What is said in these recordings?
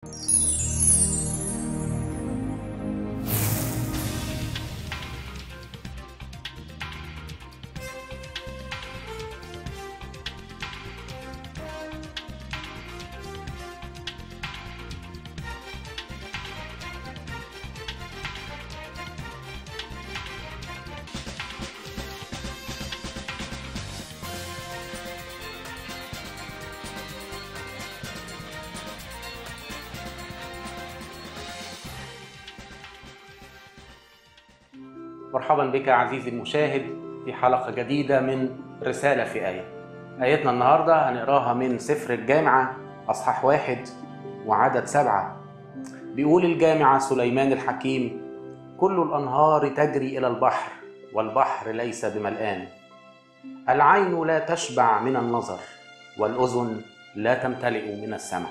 مرحبا بك عزيزي المشاهد في حلقة جديدة من رسالة في آية آيتنا النهاردة هنقراها من سفر الجامعة أصحاح واحد وعدد سبعة بيقول الجامعة سليمان الحكيم كل الأنهار تجري إلى البحر والبحر ليس بملآن العين لا تشبع من النظر والأذن لا تمتلئ من السمع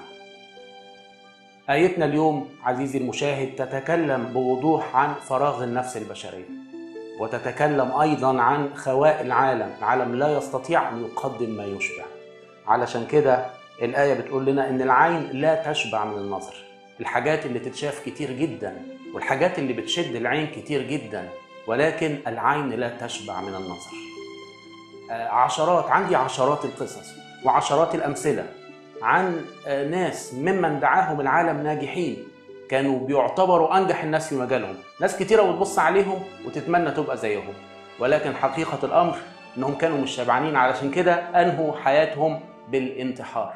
آيتنا اليوم عزيزي المشاهد تتكلم بوضوح عن فراغ النفس البشرية وتتكلم أيضا عن خواء العالم العالم لا يستطيع أن يقدم ما يشبع علشان كده الآية بتقول لنا إن العين لا تشبع من النظر الحاجات اللي تتشاف كتير جدا والحاجات اللي بتشد العين كتير جدا ولكن العين لا تشبع من النظر عشرات عندي عشرات القصص وعشرات الأمثلة عن ناس ممن دعاهم العالم ناجحين كانوا بيعتبروا انجح الناس في مجالهم ناس كتيره بتبص عليهم وتتمنى تبقى زيهم ولكن حقيقه الامر انهم كانوا مش شبعانين علشان كده انهوا حياتهم بالانتحار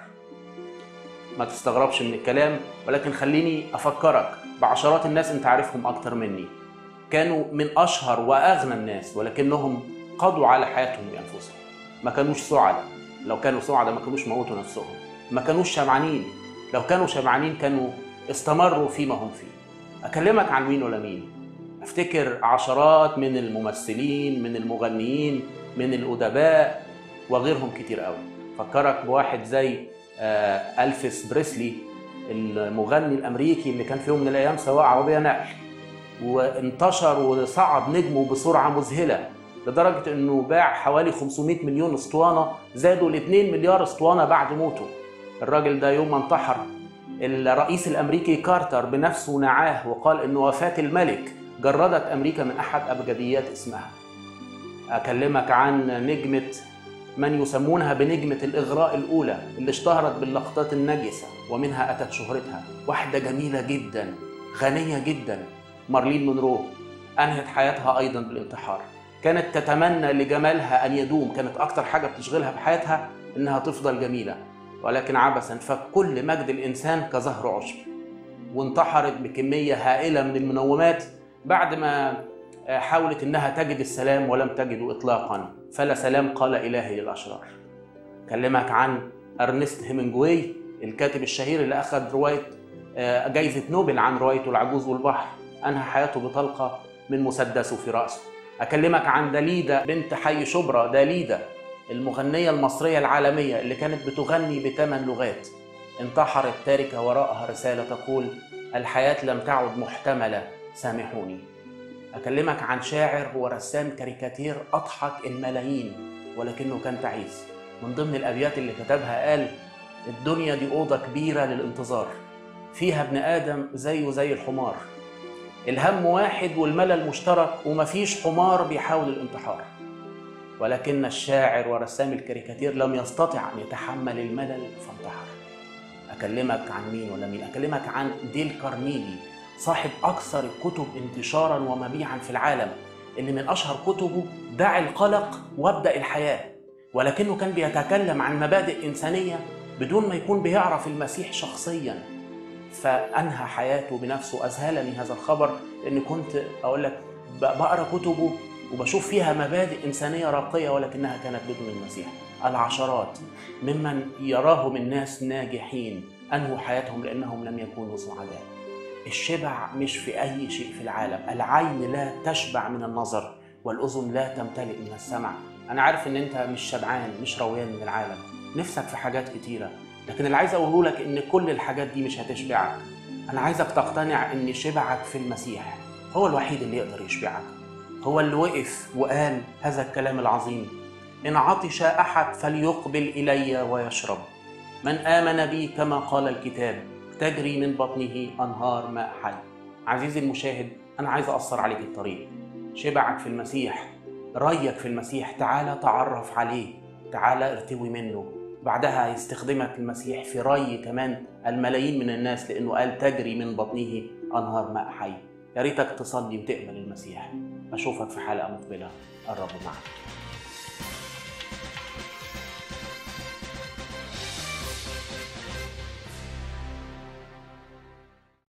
ما تستغربش من الكلام ولكن خليني افكرك بعشرات الناس انت عارفهم اكتر مني كانوا من اشهر واغنى الناس ولكنهم قضوا على حياتهم بانفسهم ما كانوش سعداء لو كانوا سعداء ما كانوش موتوا نفسهم ما كانوش شبعانين لو كانوا شبعانين كانوا استمروا فيما هم فيه اكلمك عن مين ولا مين افتكر عشرات من الممثلين من المغنيين من الادباء وغيرهم كتير قوي فكرك بواحد زي الفيس بريسلي المغني الامريكي اللي كان في يوم من الايام سواق عربيه نقل وانتشر وصعد نجمه بسرعه مذهله لدرجه انه باع حوالي 500 مليون اسطوانه زادوا ل 2 مليار اسطوانه بعد موته الراجل ده يوم ما انتحر الرئيس الامريكي كارتر بنفسه نعاه وقال ان وفاه الملك جردت امريكا من احد ابجديات اسمها اكلمك عن نجمه من يسمونها بنجمه الاغراء الاولى اللي اشتهرت باللقطات النجسه ومنها اتت شهرتها واحده جميله جدا غنيه جدا مارلين مونرو انهت حياتها ايضا بالانتحار كانت تتمنى لجمالها ان يدوم كانت اكتر حاجه بتشغلها بحياتها انها تفضل جميله ولكن عبثا فكل مجد الانسان كزهر عشب وانتحرت بكميه هائله من المنومات بعد ما حاولت انها تجد السلام ولم تجده اطلاقا فلا سلام قال الهي للاشرار كلمك عن ارنست هيمنجواي الكاتب الشهير اللي اخذ روايه جائزه نوبل عن روايته العجوز والبحر انهى حياته بطلقه من مسدسه في راسه اكلمك عن داليدا بنت حي شبرا داليدا المغنية المصرية العالمية اللي كانت بتغني بثمان لغات انتحرت تاركة وراءها رسالة تقول الحياة لم تعد محتملة سامحوني أكلمك عن شاعر ورسام كاريكاتير أضحك الملايين ولكنه كان تعيس من ضمن الأبيات اللي كتبها قال الدنيا دي أوضة كبيرة للانتظار فيها ابن آدم زيه زي الحمار الهم واحد والملل مشترك ومفيش حمار بيحاول الانتحار ولكن الشاعر ورسام الكاريكاتير لم يستطع ان يتحمل الملل فانتحر اكلمك عن مين ولا مين اكلمك عن ديل كارنيجي صاحب اكثر الكتب انتشارا ومبيعا في العالم اللي من اشهر كتبه دع القلق وابدا الحياه ولكنه كان بيتكلم عن مبادئ انسانيه بدون ما يكون بيعرف المسيح شخصيا فانهى حياته بنفسه اذهلني هذا الخبر لاني كنت اقول لك بقرا كتبه وبشوف فيها مبادئ إنسانية راقية ولكنها كانت بدون المسيح العشرات ممن يراهم الناس ناجحين أنهوا حياتهم لأنهم لم يكونوا سعداء الشبع مش في أي شيء في العالم العين لا تشبع من النظر والأذن لا تمتلئ من السمع أنا عارف إن أنت مش شبعان مش رويان من العالم نفسك في حاجات كتيرة لكن اللي عايز أقوله لك إن كل الحاجات دي مش هتشبعك أنا عايزك تقتنع إن شبعك في المسيح هو الوحيد اللي يقدر يشبعك هو اللي وقف وقال هذا الكلام العظيم إن عطش أحد فليقبل إلي ويشرب من آمن بي كما قال الكتاب تجري من بطنه أنهار ماء حي عزيزي المشاهد أنا عايز أقصر عليك الطريق شبعك في المسيح ريك في المسيح تعالى تعرف عليه تعالى ارتوي منه بعدها هيستخدمك المسيح في ري كمان الملايين من الناس لأنه قال تجري من بطنه أنهار ماء حي يا ريتك تصلي وتقبل المسيح أشوفك في حلقة مقبلة الرب معك